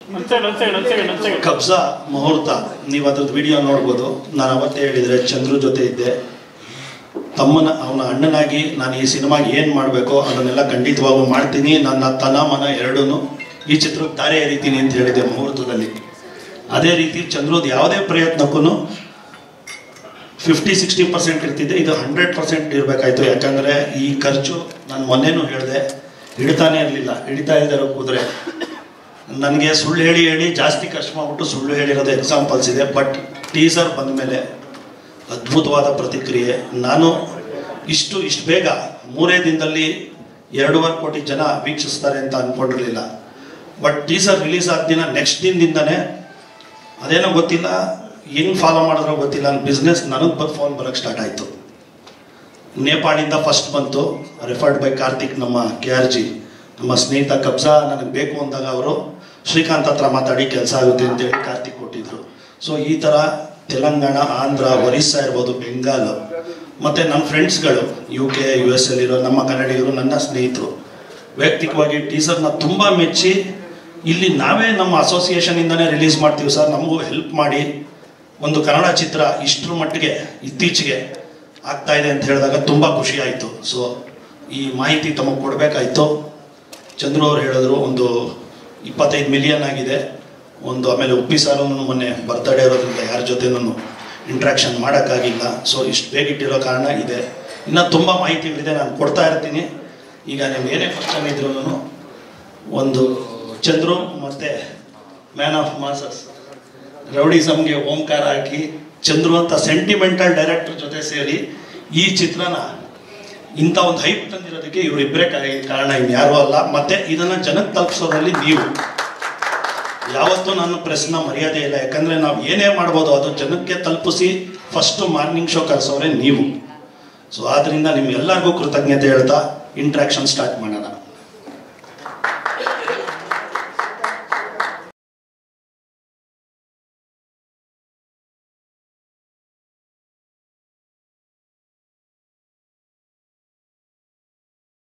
ಒಂದ್ ಸೈಡ್ ಒಂದ್ ಸೈಡ್ ಒಂದ್ ಸೈಡ್ ಒಂದ್ ಸೈಡ್ ಕಬ್ಜಾ ಮುಹೂರ್ತ ನೀವು ಅದ್ರದ್ದು ವಿಡಿಯೋ ನೋಡ್ಬೋದು ನಾನು ಅವತ್ತೇ ಹೇಳಿದರೆ ಚಂದ್ರು ಜೊತೆ ಇದ್ದೆ ತಮ್ಮನ ಅವನ ಅಣ್ಣನಾಗಿ ನಾನು ಈ ಸಿನಿಮಾಗೆ ಏನು ಮಾಡಬೇಕೋ ಅದನ್ನೆಲ್ಲ ಖಂಡಿತವಾಗೂ ಮಾಡ್ತೀನಿ ನನ್ನ ತನ ಮನ ಎರಡೂ ಈ ಚಿತ್ರಕ್ಕೆ ದಾರಿ ಎರಿತೀನಿ ಅಂತ ಹೇಳಿದೆ ಮುಹೂರ್ತದಲ್ಲಿ ಅದೇ ರೀತಿ ಚಂದ್ರದ್ ಯಾವುದೇ ಪ್ರಯತ್ನಕ್ಕೂ ಫಿಫ್ಟಿ ಸಿಕ್ಸ್ಟಿ ಪರ್ಸೆಂಟ್ ಇರ್ತಿದ್ದೆ ಇದು ಹಂಡ್ರೆಡ್ ಪರ್ಸೆಂಟ್ ಇರಬೇಕಾಯ್ತು ಯಾಕಂದರೆ ಈ ಖರ್ಚು ನಾನು ಮೊನ್ನೆನೂ ಹೇಳಿದೆ ಹಿಡಿತಾನೆ ಇರಲಿಲ್ಲ ಹಿಡಿತಾ ಇದ್ದಾರೆ ಕುದುರೆ ನನಗೆ ಸುಳ್ಳು ಹೇಳಿ ಹೇಳಿ ಜಾಸ್ತಿ ಖರ್ಚು ಮಾಡ್ಬಿಟ್ಟು ಸುಳ್ಳು ಹೇಳಿರೋದು ಎಕ್ಸಾಂಪಲ್ಸ್ ಇದೆ ಬಟ್ ಟೀಸರ್ ಬಂದ ಮೇಲೆ ಅದ್ಭುತವಾದ ಪ್ರತಿಕ್ರಿಯೆ ನಾನು ಇಷ್ಟು ಇಷ್ಟು ಬೇಗ ಮೂರೇ ದಿನದಲ್ಲಿ ಎರಡೂವರೆ ಕೋಟಿ ಜನ ವೀಕ್ಷಿಸ್ತಾರೆ ಅಂತ ಅಂದ್ಕೊಂಡಿರಲಿಲ್ಲ ಬಟ್ ಟೀಸರ್ ರಿಲೀಸ್ ಆದ ದಿನ ನೆಕ್ಸ್ಟ್ ದಿನದಿಂದನೇ ಅದೇನೋ ಗೊತ್ತಿಲ್ಲ ಹೆಂಗೆ ಫಾಲೋ ಮಾಡಿದ್ರೋ ಗೊತ್ತಿಲ್ಲ ನನ್ನ ಬಿಸ್ನೆಸ್ ನನಗೆ ಬಂದು ಫೋನ್ ಬರೋಕ್ಕೆ ಸ್ಟಾರ್ಟ್ ಆಯಿತು ನೇಪಾಳಿಂದ ಫಸ್ಟ್ ಬಂತು ರೆಫರ್ಡ್ ಬೈ ಕಾರ್ತಿಕ್ ನಮ್ಮ ಕೆ ಆರ್ ಜಿ ನಮ್ಮ ಸ್ನೇಹಿತ ಕಬ್ಜಾ ನನಗೆ ಬೇಕು ಅಂದಾಗ ಅವರು ಶ್ರೀಕಾಂತ್ ಹತ್ರ ಮಾತಾಡಿ ಕೆಲಸ ಆಗುತ್ತೆ ಅಂತೇಳಿ ಕಾರ್ತಿಕ್ ಕೊಟ್ಟಿದ್ರು ಸೊ ಈ ಥರ ತೆಲಂಗಾಣ ಆಂಧ್ರ ಒರಿಸ್ಸಾ ಇರ್ಬೋದು ಬೆಂಗಾಲ್ ಮತ್ತು ನಮ್ಮ ಫ್ರೆಂಡ್ಸ್ಗಳು ಯು ಕೆ ಯು ಎಸ್ ಎಲ್ಲಿರೋ ನಮ್ಮ ಕನ್ನಡಿಗರು ನನ್ನ ಸ್ನೇಹಿತರು ವೈಯಕ್ತಿಕವಾಗಿ ಟೀಸರ್ನ ತುಂಬ ಮೆಚ್ಚಿ ಇಲ್ಲಿ ನಾವೇ ನಮ್ಮ ಅಸೋಸಿಯೇಷನಿಂದನೇ ರಿಲೀಸ್ ಮಾಡ್ತೀವಿ ಸರ್ ನಮಗೂ ಹೆಲ್ಪ್ ಮಾಡಿ ಒಂದು ಕನ್ನಡ ಚಿತ್ರ ಇಷ್ಟರ ಮಟ್ಟಿಗೆ ಇತ್ತೀಚೆಗೆ ಆಗ್ತಾ ಇದೆ ಅಂತ ಹೇಳಿದಾಗ ತುಂಬ ಖುಷಿ ಆಯಿತು ಸೊ ಈ ಮಾಹಿತಿ ತಮಗೆ ಕೊಡಬೇಕಾಯ್ತು ಚಂದ್ರು ಅವ್ರು ಹೇಳಿದ್ರು ಒಂದು ಇಪ್ಪತ್ತೈದು ಮಿಲಿಯನ್ ಆಗಿದೆ ಒಂದು ಆಮೇಲೆ ಉಪ್ಪಿ ಸಾಲು ಮೊನ್ನೆ ಬರ್ತಡೇ ಇರೋದ್ರಿಂದ ಯಾರ ಜೊತೆನೂ ಇಂಟ್ರಾಕ್ಷನ್ ಮಾಡೋಕ್ಕಾಗಿಲ್ಲ ಸೊ ಇಷ್ಟು ಬೇಗ ಇಟ್ಟಿರೋ ಕಾರಣ ಇದೆ ಇನ್ನು ತುಂಬ ಮಾಹಿತಿಗಳಿದೆ ನಾನು ಕೊಡ್ತಾ ಇರ್ತೀನಿ ಈಗ ನೀವು ಏನೇ ಕ್ವಶನ್ ಇದ್ರೂ ಒಂದು ಚಂದ್ರು ಮತ್ತು ಮ್ಯಾನ್ ಆಫ್ ಮಾಸಸ್ ರೌಡಿಸಮ್ಗೆ ಓಂಕಾರ ಹಾಕಿ ಚಂದ್ರು ಅಂತ ಸೆಂಟಿಮೆಂಟಲ್ ಡೈರೆಕ್ಟರ್ ಜೊತೆ ಸೇರಿ ಈ ಚಿತ್ರನ ಇಂಥ ಒಂದು ಹೈಪ್ ತಂದಿರೋದಕ್ಕೆ ಇವರಿಬ್ಬರೇ ಕಾರಣ ಇನ್ಯಾರೂ ಅಲ್ಲ ಮತ್ತೆ ಇದನ್ನ ಜನಕ್ಕೆ ತಲುಪಿಸೋದ್ರಲ್ಲಿ ನೀವು ಯಾವತ್ತೂ ನಾನು ಪ್ರೆಸ್ನ ಮರ್ಯಾದೆ ಇಲ್ಲ ಯಾಕಂದ್ರೆ ನಾವು ಏನೇ ಮಾಡ್ಬೋದು ಅದು ಜನಕ್ಕೆ ತಲುಪಿಸಿ ಫಸ್ಟ್ ಮಾರ್ನಿಂಗ್ ಶೋ ಕರೆಸೋರೆ ನೀವು ಸೊ ಆದ್ರಿಂದ ನಿಮ್ಗೆಲ್ಲರಿಗೂ ಕೃತಜ್ಞತೆ ಹೇಳ್ತಾ ಇಂಟ್ರಾಕ್ಷನ್ ಸ್ಟಾರ್ಟ್ ಮಾಡೋಣ